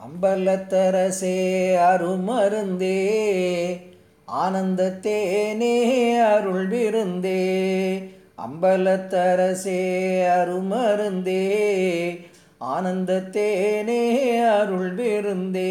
அம்பலத்தரசே அருமருந்தே ஆனந்தத்தேனே அருள் விருந்தே அம்பலத்தரசே அருமருந்தே ஆனந்தத்தேனே அருள் விருந்தே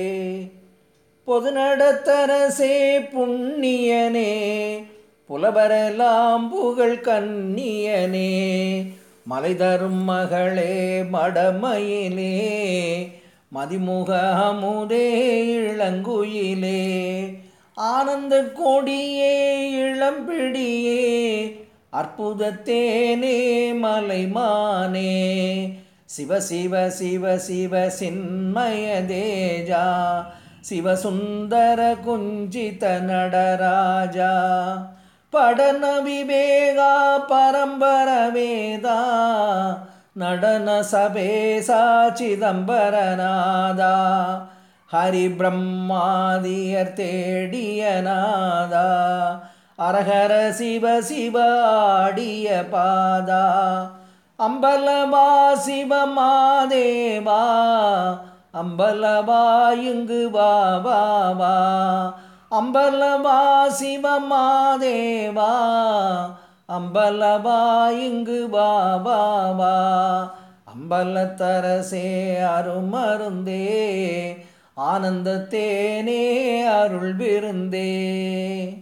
பொதுநடத்தரசே புண்ணியனே புலவரெல்லாம் புகழ் கண்ணியனே மலை தரும் மகளே மடமயிலே மதிமுக அமுதே இளங்குயிலே ஆனந்த கொடியே இளம்பிடியே அற்புதத்தேனே மலைமானே சிவ சிவ சிவ சிவ சின்மய தேஜா சிவசுந்தர குஞ்சித நடராஜா படன விவேகா பரம்பர வேதா நடன சபேசா சிதம்பரநாதா ஹரி பிரம்மாதியர் தேடியநாதா அரஹர சிவ சிவ ஆடிய பாதா அம்பலமா சிவமாதேவா அம்பலவா இங்கு வா வா வா அம்பலவா சிவமாதேவா அம்பலவா இங்கு வா வா வா அம்பலத்தரசே அருமருந்தே ஆனந்தத்தேனே அருள் விருந்தே